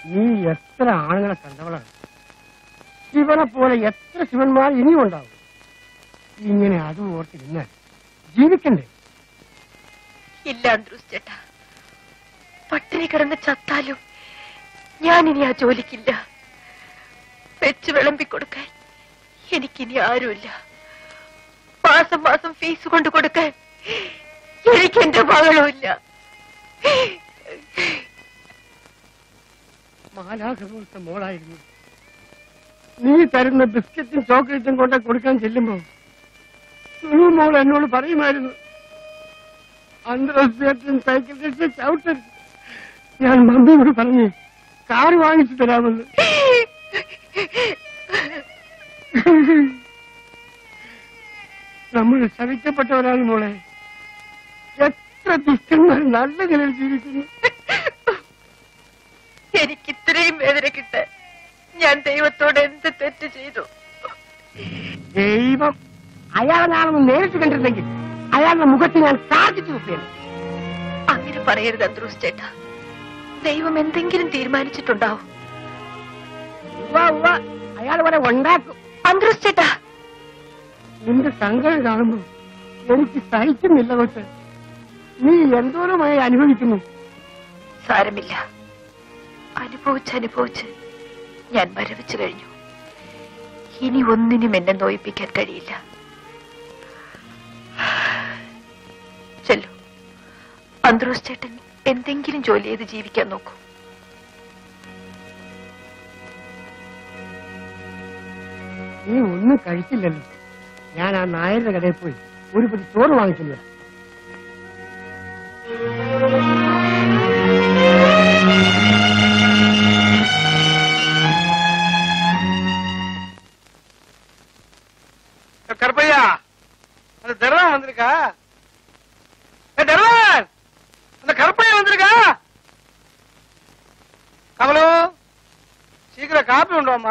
നീ എത്ര ആണുങ്ങളെ കണ്ടവളാണ് ശിവനെ പോലെ എത്ര ശിവന്മാർ ഇനിയും ഉണ്ടാവും ഇങ്ങനെ അതും ഓർത്തിരുന്നാൽ ജീവിക്കണ്ടേ ഇല്ല അന്ത്രൂസ് ചേട്ടാ പട്ടിണി കിടന്ന് ചത്താലും ഞാൻ ഇനി ആ ജോലിക്കില്ല വെച്ച് വിളമ്പിക്കൊടുക്കാൻ എനിക്കിനി ആരുമില്ല മാസം മാസം ഫീസ് കൊണ്ട് കൊടുക്കാൻ എനിക്ക് എന്റെ മകളുമില്ല മാലാഖപോലത്തെ മോളായിരുന്നു നീ തരുന്ന ബിസ്ക്കറ്റും ചോക്ലേറ്റും കൊണ്ട് കൊടുക്കാൻ ചെല്ലുമ്പോ സുലു മോൾ എന്നോട് പറയുമായിരുന്നു അന്തരസ്യത്തിൻ സൈക്കിൾ റിക്ഷ ചവിട്ടരുത് ഞാൻ മമ്മിയോട് പറഞ്ഞു കാർ വാങ്ങിച്ചു തരാമെന്ന് നമ്മൾ ശവിക്കപ്പെട്ടവരാണ് മോളെ എത്ര ദുഷ്ടന്മാർ നല്ല നിലയിൽ ജീവിക്കുന്നു എനിക്ക് ഇത്രയും വേദന കിട്ടാൻ ഞാൻ ദൈവത്തോട് എന്ത് തെറ്റ് ചെയ്തു ദൈവം അയാളെ ഞാനൊന്ന് നേരിട്ട് കണ്ടിരുന്നെങ്കിൽ അയാളുടെ മുഖത്ത് ഞാൻ സാധിച്ചു നോക്കിയാണ് അങ്ങനെ പറയരുത് അന്ത്രൂസ് ചേട്ടാ ദൈവം എന്തെങ്കിലും തീരുമാനിച്ചിട്ടുണ്ടാവും അയാൾ ഇവിടെ ഉണ്ടാക്കും അന്ത്രൂസ് ചേട്ടാ നിന്റെ സങ്കടം കാണുമ്പോ എനിക്ക് സഹിക്കുന്നില്ല കൊച്ച് നീ എന്തോരമായി അനുഭവിക്കുന്നു സാരമില്ല അനുഭവിച്ച് അനുഭവിച്ച് ഞാൻ മരവിച്ചു കഴിഞ്ഞു ഇനി ഒന്നിനും എന്നെ നോയിപ്പിക്കാൻ കഴിയില്ല ചെല്ലു അന്ത്രോസ് ചേട്ടൻ എന്തെങ്കിലും ജോലി ചെയ്ത് ജീവിക്കാൻ നോക്കൂ നീ ഒന്നും കഴിച്ചില്ലല്ലോ ഞാൻ ആ നായരുടെ കടയിൽ പോയി ഒരു പതി ചോറ് വാങ്ങിച്ചില്ല கருப்பையா அந்த தர்வான் வந்திருக்கா ஏ தர்வான் அந்த கருப்பையா வந்திருக்கா கமலு சீக்கிரம் காப்பி கொண்டு வாம்மா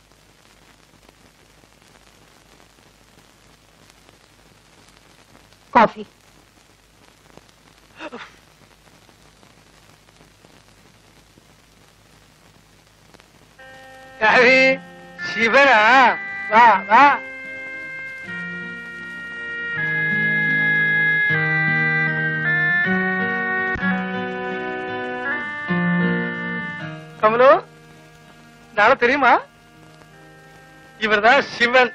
കോഫി யாரு சிவனா வா வா கமலு நாளை தெரியுமா இவர்தான் சிவன்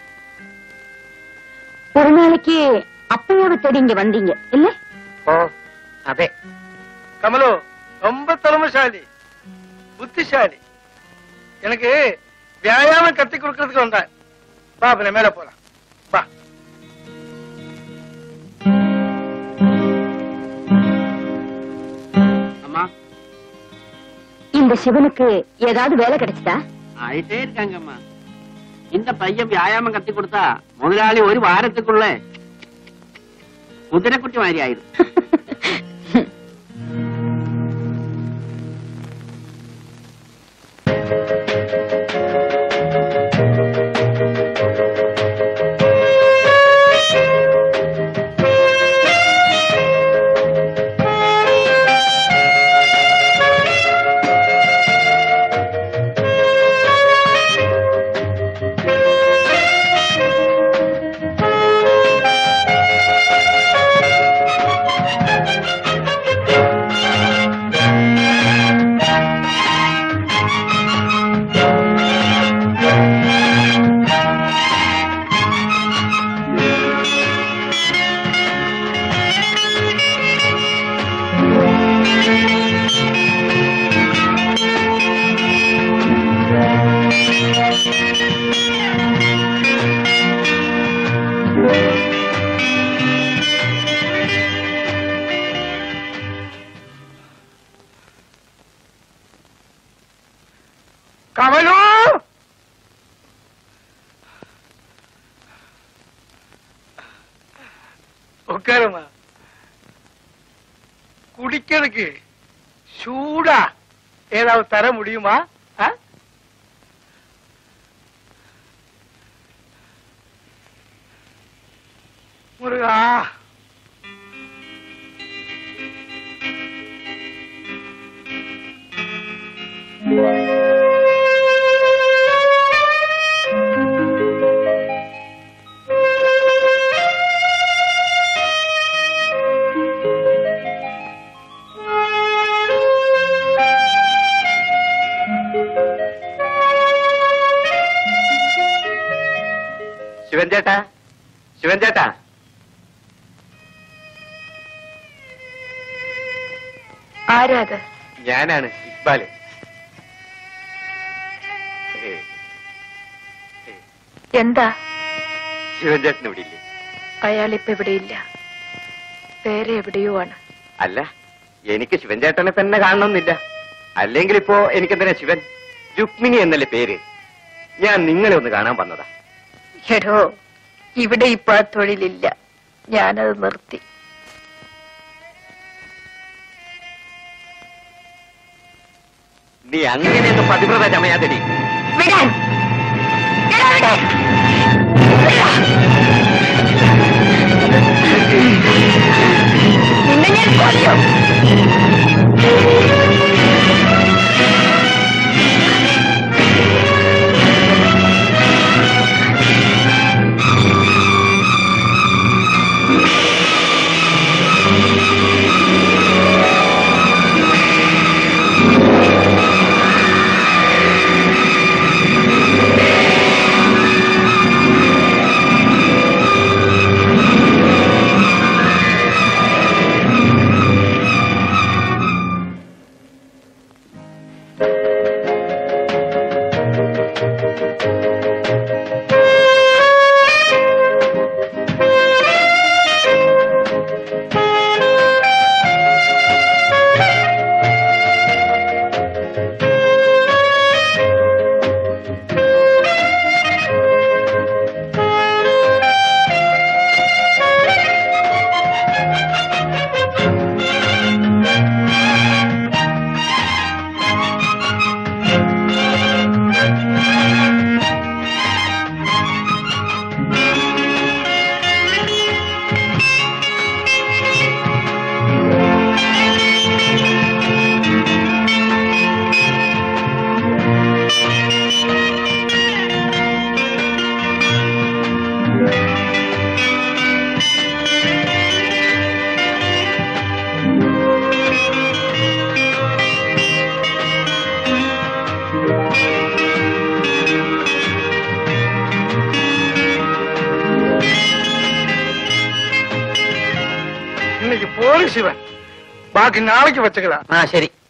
ஒரு நாளைக்கு அப்பையோட தேடி இங்க வந்தீங்க இல்ல ஓ அதே கமலு ரொம்ப திறமைசாலி புத்திசாலி எனக்கு வியாயாமம் கத்தி கொடுக்கறதுக்கு வந்தேன் வா அப்ப நான் மேல போலாம் வா அம்மா இந்த சிவனுக்கு ஏதாவது வேலை கிடைச்சதா ஆயிட்டே இருக்காங்கம்மா இந்த பையன் வியாயாமம் கத்து கொடுத்தா முதலாளி ஒரு வாரத்துக்குள்ள குதிரைக்குட்டி மாதிரி ஆயிடும் கமலு உட்காருமா குடிக்கிறதுக்கு சூடா ஏதாவது தர முடியுமா ஆ? முருகா ശിവൻ ചേട്ടാ ശിവൻ ചേട്ടാ ആരാത് ഞാനാണ് ഇക്ബാല് ഏ, എന്താ ശിവൻ ചേട്ടൻ ഇവിടെ ഇല്ലേ അയാൾ ഇപ്പൊ ഇവിടെയില്ല വേറെ എവിടെയോ ആണ് അല്ല എനിക്ക് ശിവൻ ചേട്ടനെ തന്നെ കാണണമെന്നില്ല അല്ലെങ്കിൽ ഇപ്പോ എനിക്കെന്തിനാ ശിവൻ രുക്മിണി എന്നല്ലേ പേര് ഞാൻ നിങ്ങളെ ഒന്ന് കാണാൻ വന്നതാ എടോ ഇവിടെ ഇപ്പൊ ആ തൊഴിലില്ല ഞാനത് നിർത്തി നീ അങ്ങനെയൊന്നും പതിവ്രത ചമയാതെടി വിടാൻ എടാ, വിടാൻ. വിടാ. നിന്നെ ഞാൻ കൊല്ലും இன்னைக்கு போதும் சிவன் பாக்கி நாளைக்கு வச்சுக்கலாம் ആ ശരി